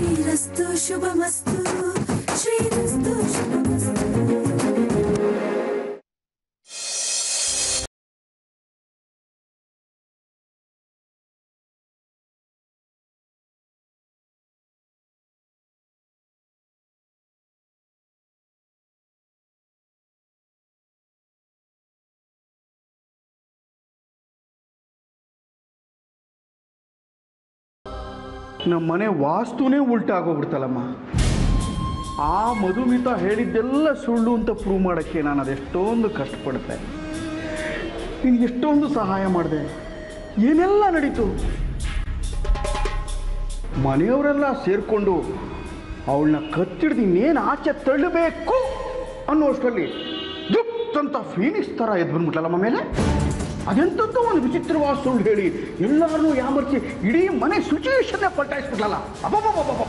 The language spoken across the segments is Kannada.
ಶ್ರೀರಸ್ತು ಶುಭಮಸ್ತು ಶ್ರೀರಸ್ತು ಶುಭಮಸ್ತು ನಮ್ಮ ಮನೆ ವಾಸ್ತುನೇ ಉಲ್ಟಾಗೋಗ್ಬಿಡ್ತಲ್ಲಮ್ಮ ಆ ಮಧುಮಿತ ಹೇಳಿದ್ದೆಲ್ಲ ಸುಳ್ಳು ಅಂತ ಪ್ರೂವ್ ಮಾಡೋಕ್ಕೆ ನಾನು ಅದೆಷ್ಟೊಂದು ಕಷ್ಟಪಡ್ತೆ ನಿನ್ಗೆ ಎಷ್ಟೊಂದು ಸಹಾಯ ಮಾಡಿದೆ ಏನೆಲ್ಲ ನಡೀತು ಮನೆಯವರೆಲ್ಲ ಸೇರಿಕೊಂಡು ಅವಳನ್ನ ಕತ್ತಿಡ್ದು ಇನ್ನೇನು ಆಚೆ ತಳ್ಳಬೇಕು ಅನ್ನೋಷ್ಟರಲ್ಲಿ ದುಪ್ತ್ ಅಂತ ಫೀನಿಕ್ಸ್ ಥರ ಎದ್ದು ಬಂದ್ಬಿಟ್ಲಲ್ಲಮ್ಮ ಮೇಲೆ ಅದೆಂಥದ್ದು ಒಂದು ವಿಚಿತ್ರವಾದ ಸುಳ್ಳು ಹೇಳಿ ಎಲ್ಲರನ್ನೂ ಯಾಮರ್ಸಿ ಇಡೀ ಮನೆ ಸಿಚುವೇಶನ್ನೇ ಪಲ್ಟಾಯಿಸ್ಬಿಟ್ಲಲ್ಲ ಅಬ್ಬಬ್ಬಬ್ಬಬ್ಬಬ್ಬ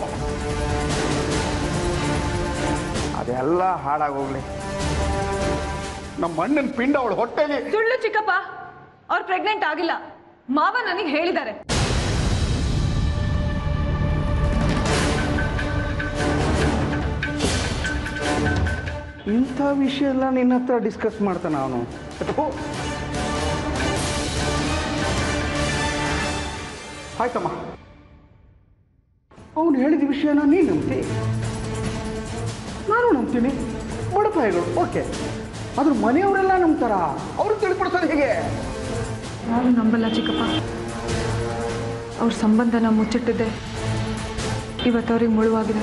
ಅದೆಲ್ಲ ಹಾಳಾಗೋಗ್ಲಿ ನಮ್ಮ ಅಣ್ಣನ ಪಿಂಡ ಅವಳ ಹೊಟ್ಟೆಲಿ ಸುಳ್ಳು ಚಿಕ್ಕಪ್ಪ ಅವ್ರು ಪ್ರೆಗ್ನೆಂಟ್ ಆಗಿಲ್ಲ ಮಾವ ನನಗೆ ಹೇಳಿದ್ದಾರೆ ಇಂಥ ವಿಷಯ ಎಲ್ಲ ನಿನ್ನ ಹತ್ರ ಡಿಸ್ಕಸ್ ಮಾಡ್ತಾನೆ ಅವನು ಆಯ್ತಮ್ಮ ಅವನು ಹೇಳಿದ ವಿಷಯನ ನೀನು ನಂಬ್ತಿ ನಾನು ನಂಬ್ತೀನಿ ಬಡಪಾಯಿಗಳು ಓಕೆ ಆದ್ರೆ ಮನೆಯವರೆಲ್ಲ ನಂಬ್ತಾರ ಅವ್ರಿಗೆ ತಿಳ್ಕೊಡ್ಸೋದು ಹೇಗೆ ನಾನು ನಂಬಲ್ಲ ಚಿಕ್ಕಪ್ಪ ಅವ್ರ ಸಂಬಂಧನ ಮುಚ್ಚಿಟ್ಟಿದ್ದೆ ಇವತ್ತು ಅವ್ರಿಗೆ ಮುಳುವಾಗಿದೆ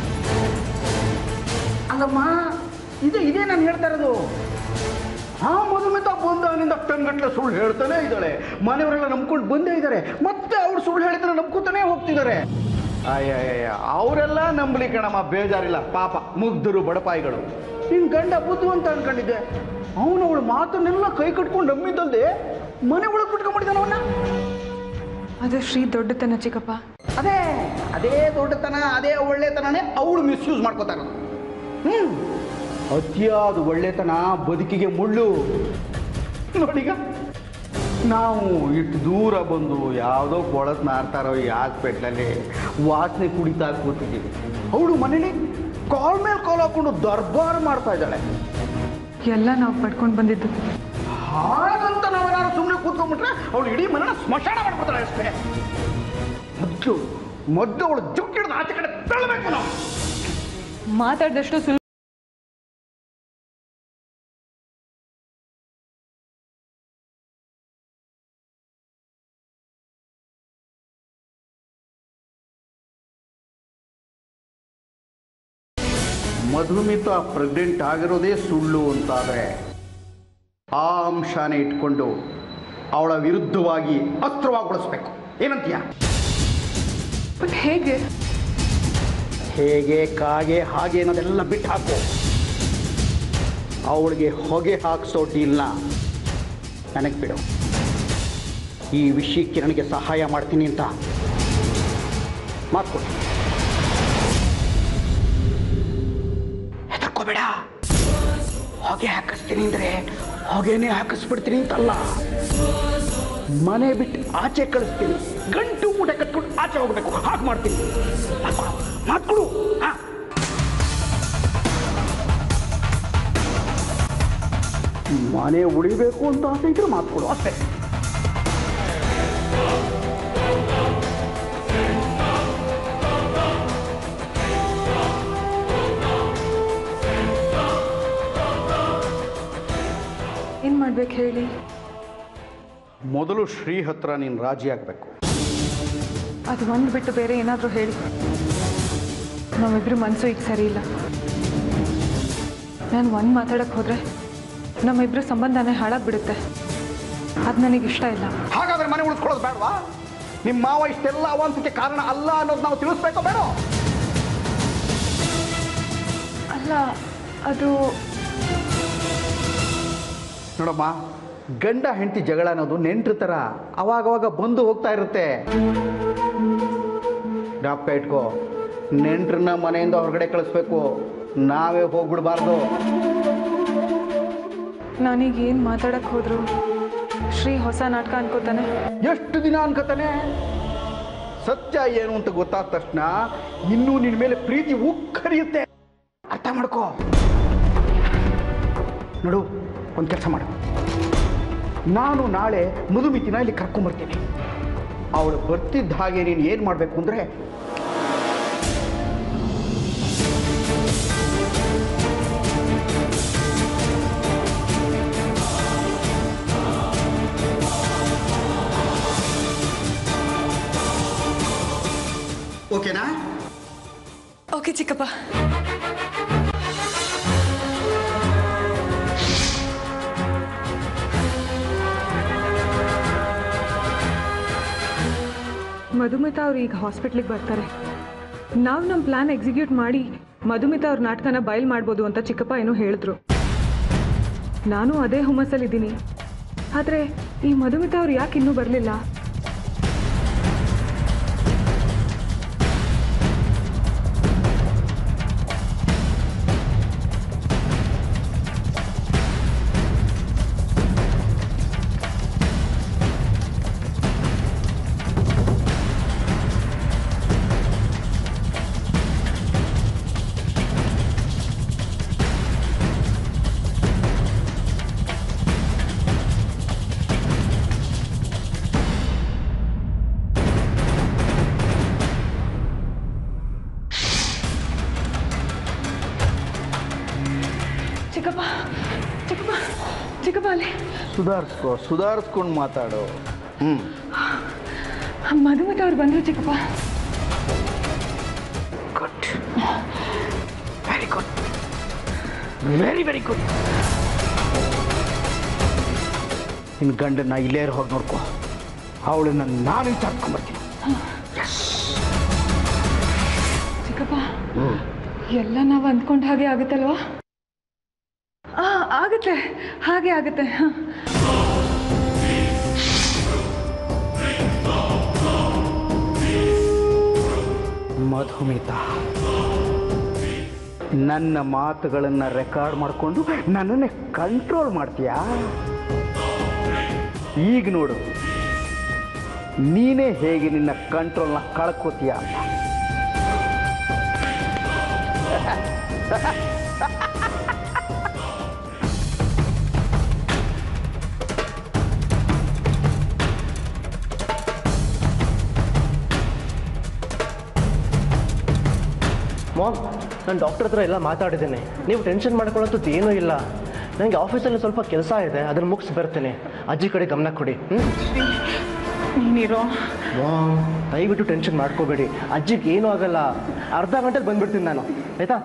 ಅಲ್ಲಮ್ಮ ಇದೇ ಇದೇ ನಾನು ಹೇಳ್ತಾ ಇರೋದು ಆ ಮಧುಮಿತ ಬಂದಾಗಿನಿಂದ ಟನ್ಗಟ್ಲೆ ಸುಳ್ಳು ಹೇಳ್ತಾನೆ ಇದ್ದಾಳೆ ಮನೆಯವರೆಲ್ಲ ನಂಬ್ಕೊಂಡು ಬಂದೇ ಇದ್ದಾರೆ ಮತ್ತೆ ಅವ್ರು ಸುಳ್ಳು ಹೇಳಿದ್ರೆ ನಂಬ್ಕೊತಾನೆ ಹೋಗ್ತಿದ್ದಾರೆ ಅಯ್ಯಯ್ಯ ಅವರೆಲ್ಲ ನಂಬಲಿ ಕಣಮ್ಮ ಬೇಜಾರಿಲ್ಲ ಪಾಪ ಮುಗ್ಧರು ಬಡಪಾಯಿಗಳು ನಿನ್ ಗಂಡ ಬುದ್ಧು ಅಂತ ಅನ್ಕೊಂಡಿದ್ದೆ ಅವನು ಅವಳ ಮಾತನ್ನೆಲ್ಲ ಕೈ ಕಟ್ಕೊಂಡು ನಂಬಿದ್ದಲ್ದೆ ಮನೆ ಒಳಗೆ ಬಿಟ್ಕೊಂಡ್ಬಿಟ್ಟಿದ್ದಾನ ಅವನ್ನ ಅದು ಶ್ರೀ ದೊಡ್ಡತನ ಚಿಕ್ಕಪ್ಪ ಅದೇ ಅದೇ ದೊಡ್ಡತನ ಅದೇ ಒಳ್ಳೆತನನೇ ಅವಳು ಮಿಸ್ಯೂಸ್ ಮಾಡ್ಕೋತಾರ ಹ್ಮ್ ಅತಿಯಾದ ಒಳ್ಳೆತನ ಬದುಕಿಗೆ ಮುಳ್ಳು ನೋಡೀಗ ನಾವು ಇಷ್ಟು ದೂರ ಬಂದು ಯಾವುದೋ ಕೊಳತ್ ನಾರ್ತಾರೋ ಈ ಹಾಸ್ಪಿಟ್ಲಲ್ಲಿ ವಾಸನೆ ಕುಡಿತಾ ಕೂತಿದ್ದೀವಿ ಅವಳು ಮನೇಲಿ ಕಾಲ್ ಮೇಲೆ ಕಾಲ್ ಹಾಕೊಂಡು ದರ್ಬಾರ್ ಮಾಡ್ತಾ ಇದ್ದಾಳೆ ಎಲ್ಲ ನಾವು ಪಡ್ಕೊಂಡು ಬಂದಿದ್ದು ಹಾಗಂತ ನಾವೇನಾದ್ರು ಸುಮ್ಮನೆ ಕೂತ್ಕೊಂಡ್ಬಿಟ್ರೆ ಅವಳು ಇಡೀ ಮನೆನ ಸ್ಮಶಾನ ಮಾಡ್ಬಿಡ್ತಾಳೆ ಅಷ್ಟೇ ಮೊದಲು ಮೊದಲು ಅವಳು ಜುಕ್ ಹಿಡಿದು ಆಚೆ ಕಡೆ ತಳ್ಳಬೇಕು ನಾವು ಮಾತಾಡಿದಷ್ಟು ಸುಲಭ ಮಧುಮಿತ ಪ್ರೆಗ್ನೆಂಟ್ ಆಗಿರೋದೇ ಸುಳ್ಳು ಅಂತಾದರೆ ಆ ಅಂಶನೇ ಇಟ್ಕೊಂಡು ಅವಳ ವಿರುದ್ಧವಾಗಿ ಅಸ್ತ್ರವಾಗಿ ಬಳಸ್ಬೇಕು ಏನಂತೀಯ ಬಟ್ ಹೇಗೆ ಹೇಗೆ ಕಾಗೆ ಹಾಗೆ ಅನ್ನೋದೆಲ್ಲ ಬಿಟ್ಟು ಹಾಕು ಅವಳಿಗೆ ಹೊಗೆ ಹಾಕ್ಸೋ ಡೀಲ್ನ ನನಗೆ ಬಿಡು ಈ ವಿಷಯಕ್ಕೆ ನನಗೆ ಸಹಾಯ ಮಾಡ್ತೀನಿ ಅಂತ ಮಾತು ಕೊಡು ಹೆದರ್ಕೋಬೇಡ ಹೊಗೆ ಹಾಕಿಸ್ತೀನಿ ಅಂದರೆ ಹೊಗೆನೇ ಹಾಕಿಸ್ಬಿಡ್ತೀನಿ ಅಂತಲ್ಲ ಮನೆ ಬಿಟ್ಟು ಆಚೆ ಕಳಿಸ್ತೀನಿ ಗಂಟು ಮೂಟೆ ಕಟ್ಕೊಂಡು ಆಚೆ ಹೋಗ್ಬೇಕು ಹಾಗೆ ಮಾಡ್ತೀನಿ ಮಾತ್ಕೊಡು ಮಾತ್ಕೊಡು ಹಾ ಮನೆ ಉಳಿಬೇಕು ಅಂತ ಆಸೆ ಇದ್ರೆ ಮಾತ್ಕೊಡು ಅಷ್ಟೇ ಏನು ಮಾಡ್ಬೇಕು ಹೇಳಿ ಮೊದಲು ಶ್ರೀ ಹತ್ರ ನೀನು ರಾಜಿ ಆಗಬೇಕು ಅದು ಒಂದು ಬಿಟ್ಟು ಬೇರೆ ಏನಾದರೂ ಹೇಳಿ ನಮ್ಮಿಬ್ರು ಮನಸ್ಸು ಈಗ ಸರಿ ಇಲ್ಲ ನಾನು ಒಂದು ಮಾತಾಡಕ್ಕೆ ಹೋದರೆ ನಮ್ಮಿಬ್ರು ಸಂಬಂಧನೇ ಹಾಳಾಗ್ಬಿಡುತ್ತೆ ಅದು ನನಗೆ ಇಷ್ಟ ಇಲ್ಲ ಹಾಗಾದ್ರೆ ಮನೆ ಉಳಿಸ್ಕೊಳ್ಳೋದು ಬೇಡವಾ ನಿಮ್ಮ ಮಾವ ಇಷ್ಟೆಲ್ಲ ಅವಾಂತಕ್ಕೆ ಕಾರಣ ಅಲ್ಲ ಅನ್ನೋದು ನಾವು ತಿಳಿಸ್ಬೇಕೋ ಬೇಡ ಅಲ್ಲ ಅದು ನೋಡಮ್ಮ ಗಂಡ ಹೆಂಡತಿ ಜಗಳ ಅನ್ನೋದು ನೆಂಟ್ರ ಥರ ಅವಾಗವಾಗ ಬಂದು ಹೋಗ್ತಾ ಇರುತ್ತೆ ಜ್ಞಾಪಕ ಇಟ್ಕೋ ನೆಂಟ್ರನ್ನ ಮನೆಯಿಂದ ಹೊರಗಡೆ ಕಳಿಸ್ಬೇಕು ನಾವೇ ಹೋಗ್ಬಿಡ್ಬಾರ್ದು ನಾನೀಗ ಏನು ಮಾತಾಡಕ್ಕೆ ಹೋದ್ರು ಶ್ರೀ ಹೊಸ ನಾಟಕ ಅನ್ಕೋತಾನೆ ಎಷ್ಟು ದಿನ ಅನ್ಕೋತಾನೆ ಸತ್ಯ ಏನು ಅಂತ ಗೊತ್ತಾದ ತಕ್ಷಣ ಇನ್ನೂ ನಿನ್ನ ಮೇಲೆ ಪ್ರೀತಿ ಉಕ್ಕರಿಯುತ್ತೆ ಅರ್ಥ ಮಾಡ್ಕೋ ನೋಡು ಒಂದು ಕೆಲಸ ಮಾಡು ನಾನು ನಾಳೆ ಮಧುಮಿತಿನ ಇಲ್ಲಿ ಕರ್ಕೊಂಬರ್ತೀನಿ ಅವಳು ಬರ್ತಿದ್ದ ಹಾಗೆ ನೀನು ಏನು ಮಾಡಬೇಕು ಅಂದರೆ ಓಕೆನಾ ಓಕೆ ಚಿಕ್ಕಪ್ಪ ಮಧುಮಿತಾ ಅವ್ರು ಈಗ ಹಾಸ್ಪಿಟ್ಲಿಗೆ ಬರ್ತಾರೆ ನಾವು ನಮ್ಮ ಪ್ಲಾನ್ ಎಕ್ಸಿಕ್ಯೂಟ್ ಮಾಡಿ ಮಧುಮಿತಾ ಅವ್ರ ನಾಟಕನ ಬಯಲ್ ಮಾಡ್ಬೋದು ಅಂತ ಚಿಕ್ಕಪ್ಪ ಏನೋ ಹೇಳಿದ್ರು ನಾನು ಅದೇ ಹುಮ್ಮಸ್ಸಲ್ಲಿದ್ದೀನಿ ಆದರೆ ಈ ಮಧುಮಿತಾ ಅವ್ರು ಯಾಕೆ ಇನ್ನೂ ಬರಲಿಲ್ಲ ಚಿಕ್ಕಪ್ಪ ಚಿಕ್ಕಪ್ಪ ಚಿಕ್ಕಪ್ಪ ಅಲ್ಲಿ ಸುಧಾರಿಸ್ಕೋ ಸುಧಾರಿಸ್ಕೊಂಡು ಮಾತಾಡು ಹ್ಞೂ ಮಧುಮಿತಾ ಅವ್ರು ಬಂದರು ಚಿಕ್ಕಪ್ಪ good very good very very good ನಿನ್ನ ಗಂಡನ್ನ ಇಲ್ಲೇ ಹೋಗಿ ನೋಡ್ಕೋ ಅವಳನ್ನ ನಾನು ವಿಚಾರಿಸ್ಕೊಂಬರ್ತೀನಿ ಚಿಕ್ಕಪ್ಪ ಎಲ್ಲ ನಾವು ಅಂದ್ಕೊಂಡ ಹಾಗೆ ಆಗುತ್ತಲ್ವಾ ಆ ಆಗುತ್ತೆ ಹಾಗೆ ಆಗುತ್ತೆ ಹಾಂ ಮಧುಮಿತಾ ನನ್ನ ಮಾತುಗಳನ್ನು ರೆಕಾರ್ಡ್ ಮಾಡಿಕೊಂಡು ನನ್ನನ್ನೇ ಕಂಟ್ರೋಲ್ ಮಾಡ್ತೀಯಾ ಈಗ ನೋಡು ನೀನೇ ಹೇಗೆ ನಿನ್ನ ಕಂಟ್ರೋಲ್ನ ಕಳ್ಕೋತೀಯ ಅಂತ ಮಾಮ್ ನಾನು ಡಾಕ್ಟರ್ ಹತ್ರ ಎಲ್ಲ ಮಾತಾಡಿದ್ದೇನೆ ನೀವು ಟೆನ್ಷನ್ ಮಾಡ್ಕೊಳ್ಳೋಂಥದ್ದು ಏನೂ ಇಲ್ಲ ನನಗೆ ಆಫೀಸಲ್ಲಿ ಸ್ವಲ್ಪ ಕೆಲಸ ಇದೆ ಅದನ್ನು ಮುಗಿಸಿ ಬರ್ತೇನೆ ಅಜ್ಜಿ ಕಡೆ ಗಮನ ಕೊಡಿ ಹ್ಞೂ ನೀನಿರೋ ಮಾಮ್ ದಯವಿಟ್ಟು ಟೆನ್ಷನ್ ಮಾಡ್ಕೋಬೇಡಿ ಅಜ್ಜಿಗೆ ಏನೂ ಆಗಲ್ಲ ಅರ್ಧ ಗಂಟೆಲಿ ಬಂದ್ಬಿಡ್ತೀನಿ ನಾನು ಆಯಿತಾ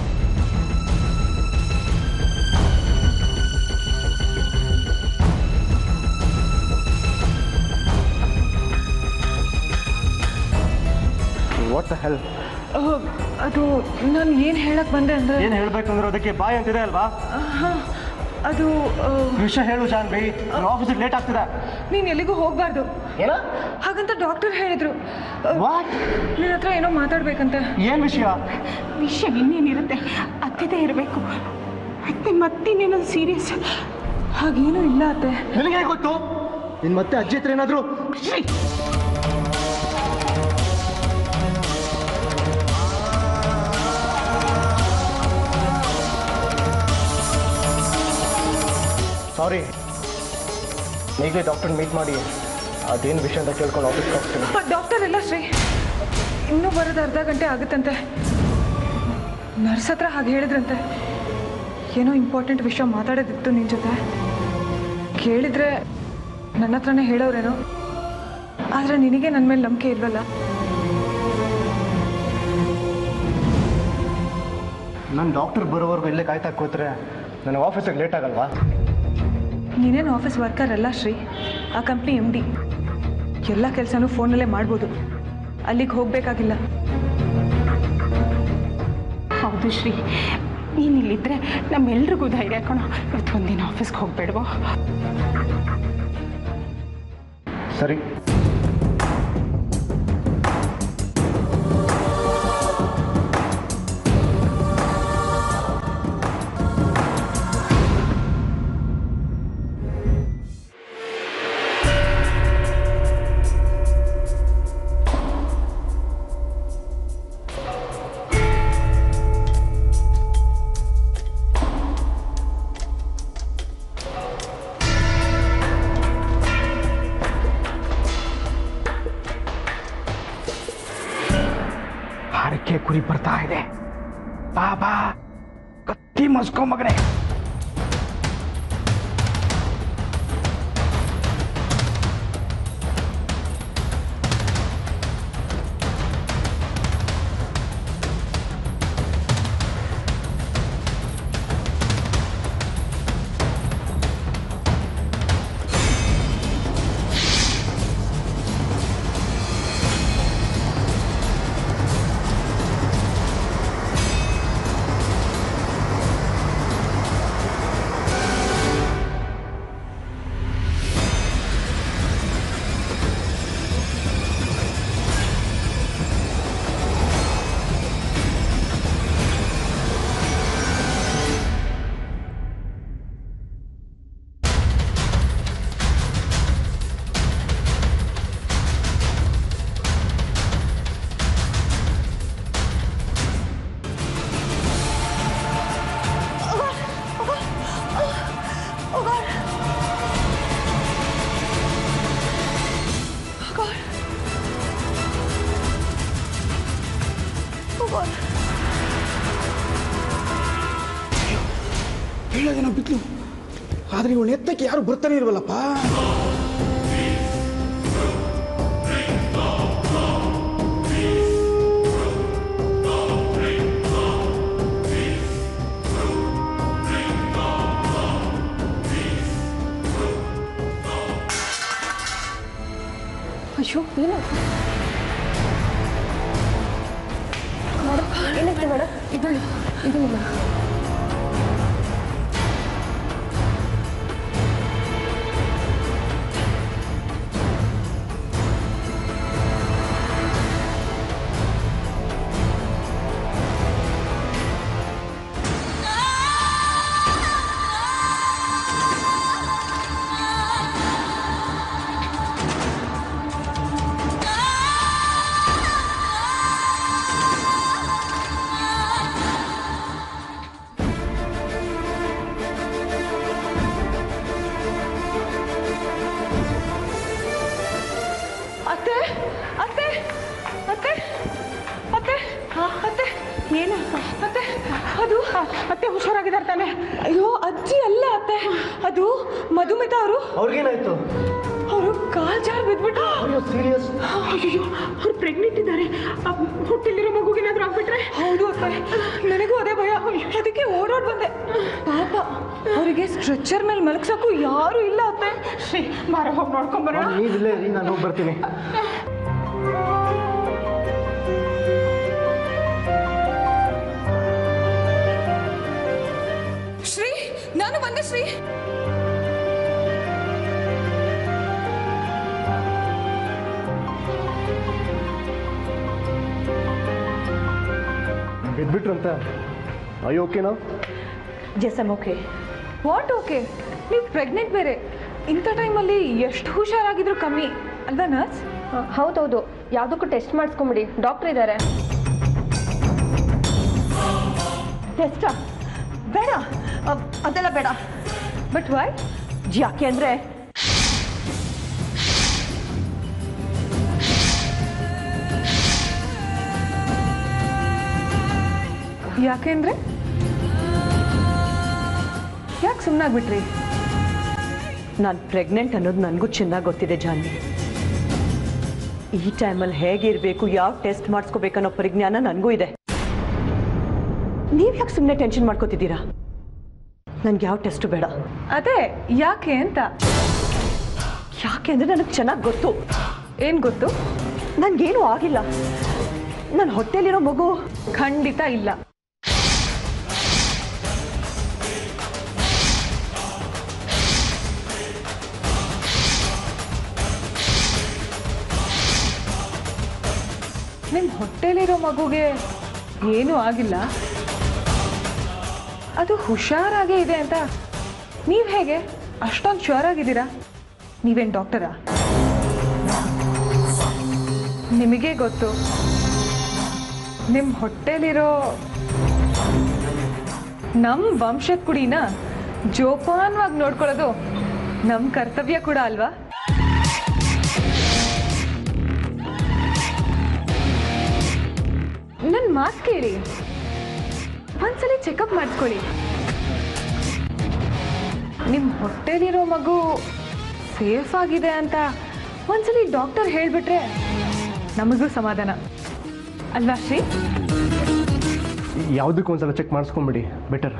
ವಾಟ್ ಹೆಲ್ ಅದು ನಾನು ಏನು ಹೇಳಕ್ಕೆ ಬಂದೆ ಅಂದರೆ ಏನು ಹೇಳ್ಬೇಕಂದ್ರೆ ಅದಕ್ಕೆ ಬಾಯ್ ಅಂತಿದೆ ಅಲ್ವಾ ಅದು ವಿಷಯ ಹೇಳು ಜಾನ್ವಿ ನನ್ನ ಆಫೀಸಿಗೆ ಲೇಟ್ ಆಗ್ತಿದೆ ನೀನು ಎಲ್ಲಿಗೂ ಹೋಗಬಾರ್ದು ಏನ ಹಾಗಂತ ಡಾಕ್ಟರ್ ಹೇಳಿದ್ರು ವಾಟ್ ನಿನ್ನ ಹತ್ರ ಏನೋ ಮಾತಾಡ್ಬೇಕಂತೆ ಏನು ವಿಷಯ ವಿಷಯ ಇನ್ನೇನಿರುತ್ತೆ ಅತ್ತಿದೆ ಇರಬೇಕು ಅತ್ತೆ ಮತ್ತಿನ್ನೇನೋ ಸೀರಿಯಸ್ ಹಾಗೇನೂ ಇಲ್ಲ ಅತ್ತೆ ನಿನಗೆ ಗೊತ್ತು ನಿನ್ ಮತ್ತೆ ಅಜ್ಜಿ ಹತ್ರ ಏನಾದ್ರು ಸಾರಿ ಈಗಲೇ ಡಾಕ್ಟರ್ ಮೀಟ್ ಮಾಡಿ ಅದೇನು ವಿಷಯ ಅಂತ ಕೇಳ್ಕೊಂಡು ಆಫೀಸ್ಗೆ ಹೋಗ್ತೀನಿ ಡಾಕ್ಟರ್ ಎಲ್ಲ ಶ್ರೀ ಇನ್ನೂ ಬರೋದು ಅರ್ಧ ಗಂಟೆ ಆಗುತ್ತಂತೆ ನರ್ಸ್ ಹತ್ರ ಹಾಗೆ ಹೇಳಿದ್ರಂತೆ ಏನೋ ಇಂಪಾರ್ಟೆಂಟ್ ವಿಷಯ ಮಾತಾಡೋದಿತ್ತು ನಿನ್ನ ಜೊತೆ ಕೇಳಿದ್ರೆ ನನ್ನ ಹತ್ರನೇ ಹೇಳೋರೇನೋ ಆದರೆ ನಿನಗೆ ನನ್ನ ಮೇಲೆ ನಂಬಿಕೆ ಇಲ್ವಲ್ಲ ನಾನು ಡಾಕ್ಟರ್ ಬರೋವರೆಗೂ ಇಲ್ಲೇ ಕಾಯ್ತಾ ಕೂತ್ರೆ ನನಗೆ ಆಫೀಸಿಗೆ ಲೇಟ್ ಆಗಲ್ವಾ ನೀನೇನು ಆಫೀಸ್ ವರ್ಕರ್ ಅಲ್ಲ ಶ್ರೀ ಆ ಕಂಪ್ನಿ ಎಮ್ ಡಿ ಎಲ್ಲ ಕೆಲಸನೂ ಫೋನಲ್ಲೇ ಮಾಡ್ಬೋದು ಅಲ್ಲಿಗೆ ಹೋಗಬೇಕಾಗಿಲ್ಲ ಹೌದು ಶ್ರೀ ನೀನು ಇಲ್ಲಿದ್ರೆ ನಮ್ಮೆಲ್ರಿಗೂ ಧೈರ್ಯ ಕಣೋ ಇವತ್ತು ಒಂದಿನ ಆಫೀಸ್ಗೆ ಹೋಗ್ಬೇಡವೋ ಸರಿ ಹರಕೆ ಕುರಿ ಬರ್ತಾ ಇದೆ ಬಾ ಬಾ ಕತ್ತಿ ಮಸ್ಕೊ ಮಗನೇ ಹೇಳೋದೇನೋ ಬಿತ್ಲು ಆದ್ರೆ ಇವಳು ಎತ್ತಕ್ಕೆ ಯಾರು ಬರ್ತಾನೆ ಇಲ್ವಲ್ಲಪ್ಪ ಅಯ್ಯೋ ಏನಾಯ್ತು ಮೇಡಮ್ ಏನಾಯ್ತು ಮೇಡಮ್ ಇದೊಳ್ಳಿ ಇದು ಮೇಡಮ್ ಅತ್ತೆ ಅತ್ತೆ ಅತ್ತೆ ಅತ್ತೆ ಅತ್ತೆ ಏನು ಅತ್ತೆ ಅದು ಮತ್ತೆ ಹುಷಾರಾಗಿದ್ದಾರೆ ತಾನೆ ಅಯ್ಯೋ ಅಜ್ಜಿ ಅಲ್ಲ ಅತ್ತೆ ಅದು ಮಧುಮಿತಾ ಅವರು ಅವ್ರಿಗೇನಾಯ್ತು ಅವರು ಕಾಲ್ ಜಾರ್ ಬಿದ್ಬಿಟ್ಟು ಅಯ್ಯೋ ಸೀರಿಯಸ್ ಅಯ್ಯೋ ಅವ್ರು ಪ್ರೆಗ್ನೆಂಟ್ ಇದ್ದಾರೆ ಹೊಟ್ಟೆಲಿರೋ ಮಗುಗೇನಾದ್ರೂ ಆಗ್ಬಿಟ್ರೆ ಹೌದು ಅತ್ತೆ ನನಗೂ ಅದೇ ಭಯ ಅದಕ್ಕೆ ಓಡಾಡ್ ಬಂದೆ ಪಾಪ ಅವರಿಗೆ ಸ್ಟ್ರೆಚರ್ ಮೇಲೆ ಮಲಗ್ಸಕ್ಕೂ ಯಾರು ಇಲ್ಲ ಅತ್ತೆ ಶ್ರೀ ಬಾರ ಹೋಗಿ ನೋಡ್ಕೊಂಬರೋಣ ನೀವಿಲ್ಲೇ ಇರಿ ನಾನು ಹೋಗಿ ಬರ್ತೀನಿ ಶ್ರೀ ನಾನು ಬಂದೆ ಶ್ರೀ ಬಿದ್ಬಿಟ್ರು ಅಂತ ಅಯ್ಯೋ ಓಕೆನಾ yes ma'am okay what okay ನೀವು ಪ್ರೆಗ್ನೆಂಟ್ ಬೇರೆ ಇಂಥ ಟೈಮಲ್ಲಿ ಎಷ್ಟು ಹುಷಾರಾಗಿದ್ರು ಕಮ್ಮಿ ಅಲ್ವಾ ನರ್ಸ್ ಹೌದೌದು ಯಾವುದಕ್ಕೂ ಟೆಸ್ಟ್ ಮಾಡಿಸ್ಕೊಂಬಿಡಿ ಡಾಕ್ಟ್ರ್ ಇದ್ದಾರೆ ಟೆಸ್ಟಾ ಬೇಡ ಅ- ಅದೆಲ್ಲ ಬೇಡ ಬಟ್ ವೈ ಯಾಕೆ ಅಂದರೆ ಯಾಕೆಂದ್ರೆ ಯಾಕೆ ಸುಮ್ಮನಾಗ್ಬಿಟ್ರಿ ನಾನು ಪ್ರೆಗ್ನೆಂಟ್ ಅನ್ನೋದು ನನಗೂ ಚೆನ್ನಾಗಿ ಗೊತ್ತಿದೆ ಜಾನ್ವಿ ಈ ಟೈಮಲ್ಲಿ ಹೇಗಿರಬೇಕು ಯಾವ ಟೆಸ್ಟ್ ಮಾಡಿಸ್ಕೋಬೇಕನ್ನೋ ಪರಿಜ್ಞಾನ ನನಗೂ ಇದೆ ನೀವು ಯಾಕೆ ಸುಮ್ಮನೆ ಟೆನ್ಷನ್ ಮಾಡ್ಕೋತಿದ್ದೀರಾ ನನಗೆ ಯಾವ ಟೆಸ್ಟು ಬೇಡ ಅದೇ ಯಾಕೆ ಅಂತ ಯಾಕೆ ಅಂದರೆ ನನಗೆ ಚೆನ್ನಾಗಿ ಗೊತ್ತು ಏನು ಗೊತ್ತು ನನಗೇನು ಆಗಿಲ್ಲ ನನ್ನ ಹೊಟ್ಟೆಲಿರೋ ಮಗು ಖಂಡಿತ ಇಲ್ಲ ನಿಮ್ಮ ಹೊಟ್ಟೆಲಿರೋ ಮಗುಗೆ ಏನೂ ಆಗಿಲ್ಲ ಅದು ಹುಷಾರಾಗೇ ಇದೆ ಅಂತ ನೀವು ಹೇಗೆ ಅಷ್ಟೊಂದು ಶ್ಯೂರ್ ಆಗಿದ್ದೀರಾ ನೀವೇನು ಡಾಕ್ಟರಾ ನಿಮಗೆ ಗೊತ್ತು ನಿಮ್ಮ ಹೊಟ್ಟೆಲಿರೋ ನಮ್ಮ ವಂಶದ ಕುಡಿನ ಜೋಪಾನವಾಗಿ ನೋಡ್ಕೊಳ್ಳೋದು ನಮ್ಮ ಕರ್ತವ್ಯ ಕೂಡ ಅಲ್ವಾ ನನ್ನ ಮಾತು ಕೇಳಿ ಒಂದ್ಸಲಿ ಚೆಕಪ್ ಮಾಡಿಸ್ಕೊಳ್ಳಿ ನಿಮ್ಮ ಹೊಟ್ಟೆಲಿರೋ ಮಗು ಸೇಫ್ ಆಗಿದೆ ಅಂತ ಒಂದ್ಸಲಿ ಡಾಕ್ಟರ್ ಹೇಳಿಬಿಟ್ರೆ ನಮಗೂ ಸಮಾಧಾನ ಅಲ್ವಾ ಶ್ರೀ ಯಾವುದಕ್ಕೂ ಒಂದ್ಸಲ ಚೆಕ್ ಮಾಡಿಸ್ಕೊಂಬಿಡಿ ಬೆಟರ್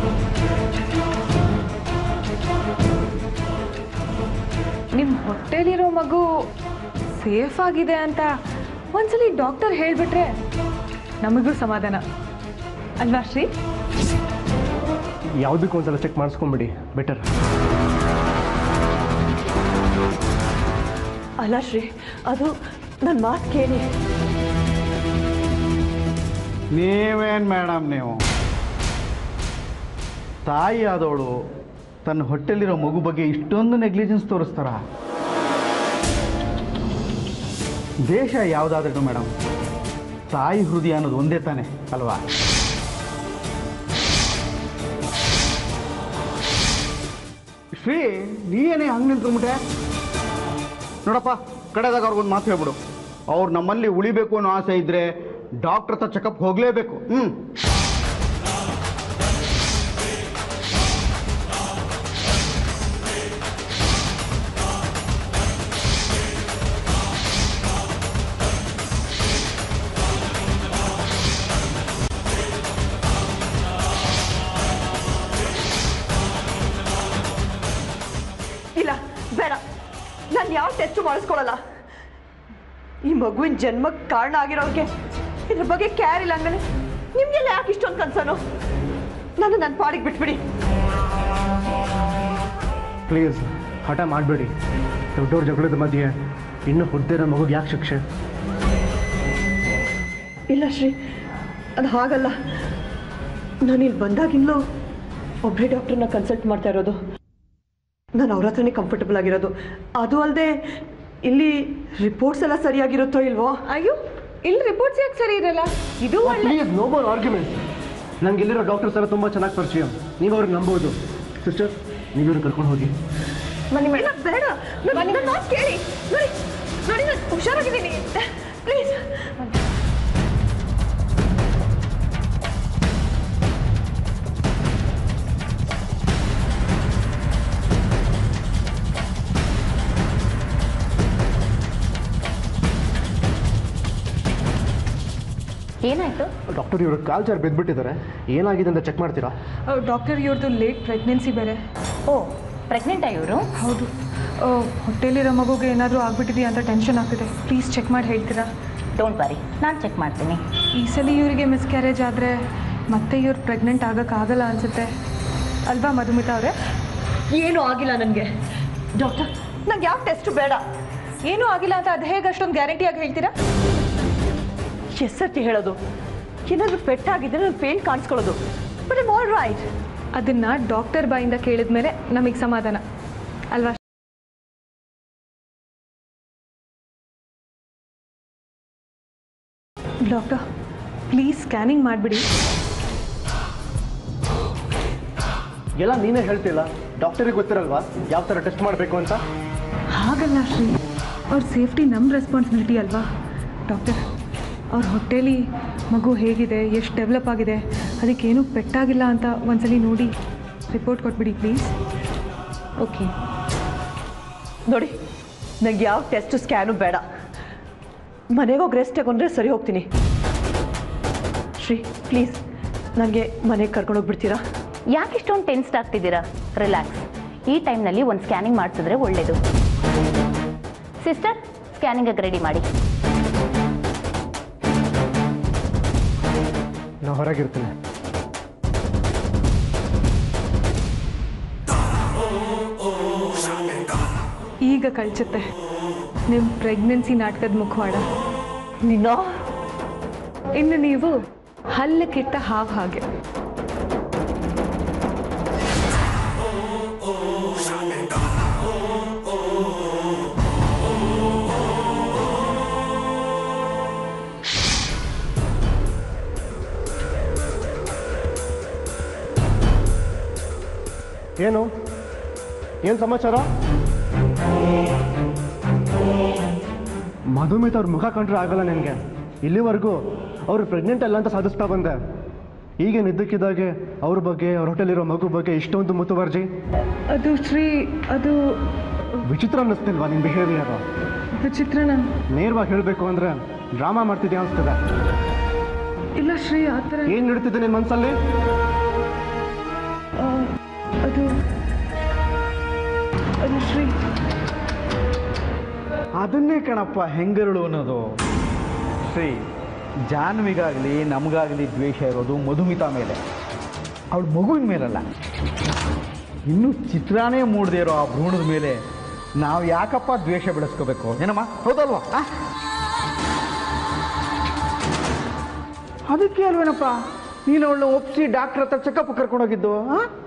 ನಿಮ್ಮ ಹೊಟ್ಟೆಲಿರೋ ಮಗು ಸೇಫ್ ಆಗಿದೆ ಅಂತ ಒಂದ್ಸಲಿ ಡಾಕ್ಟರ್ ಹೇಳಿಬಿಟ್ರೆ ನಮಗೂ ಸಮಾಧಾನ ಅಲ್ವಾ ಶ್ರೀ ಯಾವುದಕ್ಕೂ ಒಂದ್ಸಲ ಚೆಕ್ ಮಾಡಿಸ್ಕೊಂಬಿಡಿ ಬೆಟರ್ ಅಲ್ಲ ಶ್ರೀ ಅದು ನನ್ನ ಮಾತು ಕೇಳಿ ನೀವೇನು ಮೇಡಮ್ ನೀವು ತಾಯಿ ಆದವಳು ತನ್ನ ಹೊಟ್ಟೆಲಿರೋ ಮಗು ಬಗ್ಗೆ ಇಷ್ಟೊಂದು ನೆಗ್ಲಿಜೆನ್ಸ್ ತೋರಿಸ್ತಾರ ದೇಶ ಯಾವುದಾದ್ರೂ ಮೇಡಮ್ ತಾಯಿ ಹೃದಯ ಅನ್ನೋದು ಒಂದೇ ತಾನೆ ಅಲ್ವಾ ಶ್ರೀ ನೀನೇ ಹಂಗೆ ನಿಂತ್ಕೊಂಬಿಟ್ಟೆ ನೋಡಪ್ಪ ಕಡೆದಾಗ ಅವ್ರಿಗೊಂದು ಮಾತು ಹೇಳ್ಬಿಡು ಅವ್ರು ನಮ್ಮಲ್ಲಿ ಉಳಿಬೇಕು ಅನ್ನೋ ಆಸೆ ಇದ್ರೆ ಡಾಕ್ಟರ್ ಹತ್ರ ಚೆಕಪ್ ಹೋಗಲೇಬೇಕು ಹ್ಞೂ ಇಲ್ಲ ಬೇಡ ನಾನು ಯಾವ ಟೆಸ್ಟ್ ಮಾಡಿಸ್ಕೊಳಲ್ಲ ಈ ಮಗುವಿನ ಜನ್ಮಕ್ಕೆ ಕಾರಣ ಆಗಿರೋರಿಗೆ ಇದ್ರ ಬಗ್ಗೆ ಕ್ಯಾರ್ ಇಲ್ಲ ಅಂದಮೇಲೆ ನಿಮ್ಗೆಲ್ಲ ಯಾಕೆ ಇಷ್ಟೊಂದು ಕನ್ಸನು ನಾನು ನನ್ನ ಪಾಡಿಗೆ ಬಿಟ್ಬಿಡಿ ಪ್ಲೀಸ್ ಹಠ ಮಾಡಬೇಡಿ ದೊಡ್ಡವ್ರ ಜಗಳದ ಮಧ್ಯೆ ಇನ್ನೂ ಹುಡ್ದಿರೋ ಮಗುಗೆ ಯಾಕೆ ಶಿಕ್ಷೆ ಇಲ್ಲ ಶ್ರೀ ಅದು ಹಾಗಲ್ಲ ನಾನು ಇಲ್ಲಿ ಬಂದಾಗಿಂದಲೂ ಒಬ್ಬರೇ ಡಾಕ್ಟ್ರನ್ನ ಕನ್ಸಲ್ಟ್ ಮಾಡ್ತಾ ಇರೋದು ನಾನು ಅವ್ರ ಹತ್ರನೇ ಕಂಫರ್ಟಬಲ್ ಆಗಿರೋದು ಅದು ಅಲ್ಲದೆ ಇಲ್ಲಿ ರಿಪೋರ್ಟ್ಸ್ ಎಲ್ಲ ಸರಿಯಾಗಿರುತ್ತೋ ಇಲ್ವೋ ಅಯ್ಯೋ ಇಲ್ಲಿ ರಿಪೋರ್ಟ್ಸ್ ಯಾಕೆ ಸರಿ ಇರಲ್ಲ ಇದು ಒಳ್ಳೆ ಪ್ಲೀಸ್ ನೋ ಮೋರ್ ಆರ್ಗ್ಯುಮೆಂಟ್ ನಂಗೆ ಇಲ್ಲಿರೋ ಡಾಕ್ಟರ್ಸ್ ಎಲ್ಲ ತುಂಬ ಚೆನ್ನಾಗಿ ಪರಿಚಯ ನೀವು ಅವ್ರಿಗೆ ನಂಬೋದು ಸಿಸ್ಟರ್ ನೀವಿವ್ರು ಕರ್ಕೊಂಡು ಹೋಗಿ ಇಲ್ಲ ಬೇಡ ನನ್ನ ನನ್ನ ಮಾತು ಕೇಳಿ ನೋಡಿ ನೋಡಿ ನಾನು ಹುಷಾರಾಗಿದ್ದೀನಿ ಪ್ಲೀಸ್ ಏನಾಯ್ತು ಡಾಕ್ಟರ್ ಇವರು ಕಾಲ್ ಜಾರ್ ಬಿದ್ದುಬಿಟ್ಟಿದ್ದಾರೆ ಏನಾಗಿದೆ ಅಂತ ಚೆಕ್ ಮಾಡ್ತೀರಾ ಡಾಕ್ಟರ್ ಇವ್ರದ್ದು ಲೇಟ್ ಪ್ರೆಗ್ನೆನ್ಸಿ ಬೇರೆ ಓ ಪ್ರೆಗ್ನೆಂಟಾ ಇವರು ಹೌದು ಆ, ಹೊಟ್ಟೆಲಿರೋ ಮಗುಗೆ ಏನಾದರೂ ಆಗ್ಬಿಟ್ಟಿದೆಯಾ ಅಂತ ಟೆನ್ಷನ್ ಆಗ್ತಿದೆ ಪ್ಲೀಸ್ ಚೆಕ್ ಮಾಡಿ ಹೇಳ್ತೀರಾ ಡೋಂಟ್ ವರಿ ನಾನು ಚೆಕ್ ಮಾಡ್ತೀನಿ ಈ ಸಲ ಇವರಿಗೆ ಮಿಸ್ಕ್ಯಾರೇಜ್ ಆದರೆ ಮತ್ತೆ ಇವ್ರು ಪ್ರೆಗ್ನೆಂಟ್ ಆಗೋಕ್ಕಾಗಲ್ಲ ಅನಿಸುತ್ತೆ ಅಲ್ವಾ ಮಧುಮಿತಾ ಅವರೇ ಏನೂ ಆಗಿಲ್ಲ ನನಗೆ ಡಾಕ್ಟರ್ ನಂಗೆ ಯಾವ ಟೆಸ್ಟ್ ಬೇಡ ಏನೂ ಆಗಿಲ್ಲ ಅಂತ ಅದು ಹೇಗೆ ಅಷ್ಟೊಂದು ಗ್ಯಾರಂಟಿಯಾಗಿ ಹೇಳ್ತೀರಾ ಎಸ್ಸರ್ತಿ ಹೇಳೋದು ಏನಾದರೂ ಪೆಟ್ಟಾಗಿದ್ರೆ ನಾನು ಫೇಲ್ ಕಾಣಿಸ್ಕೊಳ್ಳೋದು ಬಟ್ ಐಮ್ ಆಲ್ ರೈಟ್ ಅದನ್ನು ಡಾಕ್ಟರ್ ಬಾಯಿಂದ ಕೇಳಿದ ಮೇಲೆ ನಮಗೆ ಸಮಾಧಾನ ಅಲ್ವಾ ಡಾಕ್ಟರ್ ಪ್ಲೀಸ್ ಸ್ಕ್ಯಾನಿಂಗ್ ಮಾಡಿಬಿಡಿ ಎಲ್ಲ ನೀನೇ ಹೇಳ್ತಿಲ್ಲ ಡಾಕ್ಟರಿಗೆ ಗೊತ್ತಿರಲ್ವಾ ಯಾವ ಥರ ಟೆಸ್ಟ್ ಮಾಡಬೇಕು ಅಂತ ಹಾಗಲ್ಲ ಶ್ರೀ ಅವ್ರ ಸೇಫ್ಟಿ ನಮ್ಮ ರೆಸ್ಪಾನ್ಸಿಬಿಲಿಟಿ ಅಲ್ವಾ ಡಾಕ್ಟರ್ ಅವ್ರ ಹೊಟ್ಟೆಲಿ ಮಗು ಹೇಗಿದೆ ಎಷ್ಟು ಡೆವಲಪ್ ಆಗಿದೆ ಅದಕ್ಕೇನು ಪೆಟ್ಟಾಗಿಲ್ಲ ಅಂತ ಒಂದ್ಸಲಿ ನೋಡಿ ರಿಪೋರ್ಟ್ ಕೊಟ್ಬಿಡಿ ಪ್ಲೀಸ್ ಓಕೆ ನೋಡಿ ನಂಗೆ ಯಾವ ಟೆಸ್ಟ್ ಸ್ಕ್ಯಾನು ಬೇಡ ಮನೆಗೆ ಹೋಗಿ ರೆಸ್ಟ್ ತಗೊಂಡ್ರೆ ಸರಿ ಹೋಗ್ತೀನಿ ಶ್ರೀ ಪ್ಲೀಸ್ ನನಗೆ ಮನೆಗೆ ಕರ್ಕೊಂಡೋಗ್ಬಿಡ್ತೀರಾ ಯಾಕೆ ಇಷ್ಟೊಂದು ಟೆನ್ಸ್ಡ್ ಆಗ್ತಿದ್ದೀರಾ ರಿಲ್ಯಾಕ್ಸ್ ಈ ಟೈಮ್ನಲ್ಲಿ ಒಂದು ಸ್ಕ್ಯಾನಿಂಗ್ ಮಾಡಿಸಿದ್ರೆ ಒಳ್ಳೆಯದು ಸಿಸ್ಟರ್ ಸ್ಕ್ಯಾನಿಂಗಿಗೆ ರೆಡಿ ಮಾಡಿ ನಾವು ಹೊರಗಿರ್ತೀನಿ ಈಗ ಕಳ್ಚುತ್ತೆ ನಿಮ್ಮ ಪ್ರೆಗ್ನೆನ್ಸಿ ನಾಟಕದ ಮುಖವಾಡ ನಿನ್ನ ಇನ್ನು ನೀವು ಹಲ್ಲಕ್ಕಿಟ್ಟ ಹಾವು ಹಾಗೆ ಏನು ಏನು ಸಮಾಚಾರ ಮಧುಮಿತ ಅವ್ರ ಮುಖ ಕಂಡ್ರೆ ಆಗಲ್ಲ ನಿನಗೆ ಇಲ್ಲಿವರೆಗೂ ಅವರು ಪ್ರೆಗ್ನೆಂಟ್ ಅಲ್ಲ ಅಂತ ಸಾಧಿಸ್ತಾ ಬಂದೆ ಈಗ ನಿದ್ದಕ್ಕಿದ್ದಾಗೆ ಅವ್ರ ಬಗ್ಗೆ ಅವ್ರ ಹೋಟೆಲಿರೋ ಮಗು ಬಗ್ಗೆ ಇಷ್ಟೊಂದು ಮುತುವರ್ಜಿ ಅದು ಶ್ರೀ ಅದು ವಿಚಿತ್ರ ಅನ್ನಿಸ್ತಿಲ್ವಾ ನಿಮ್ಮ ಬಿಹೇವಿಯರು ವಿಚಿತ್ರಣ ನೇರವಾಗಿ ಹೇಳಬೇಕು ಅಂದರೆ ಡ್ರಾಮಾ ಮಾಡ್ತಿದ್ಯಾ ಅನಿಸ್ತದೆ ಇಲ್ಲ ಶ್ರೀ ಆ ಥರ ಏನು ನಡೀತಿದೆ ನಿನ್ನ ಮನಸ್ಸಲ್ಲಿ ಆ, ಅದು ಅದು ಶ್ರೀ ಅದನ್ನೇ ಕಣಪ್ಪ ಹೆಂಗರಳು ಅನ್ನೋದು ಶ್ರೀ ಜಾನ್ವಿಗಾಗಲಿ ನಮಗಾಗಲಿ ದ್ವೇಷ ಇರೋದು ಮಧುಮಿತಾ ಮೇಲೆ ಅವಳ ಮಗುವಿನ ಮೇಲಲ್ಲ ಇನ್ನೂ ಚಿತ್ರಾನೇ ಮೂಡದೇ ಇರೋ ಆ ಭ್ರೂಣದ ಮೇಲೆ ನಾವು ಯಾಕಪ್ಪ ದ್ವೇಷ ಬೆಳೆಸ್ಕೋಬೇಕು ಏನಮ್ಮ ಹೌದಲ್ವಾ ಆ? ಅದಕ್ಕೆ ಅಲ್ವೇನಪ್ಪ ನೀನು ಅವಳನ್ನ ಒಪ್ಪಿಸಿ ಡಾಕ್ಟ್ರ್ ಹತ್ರ ಚೆಕಪ್ ಕರ್ಕೊಂಡೋಗಿದ್ದು ಹಾಂ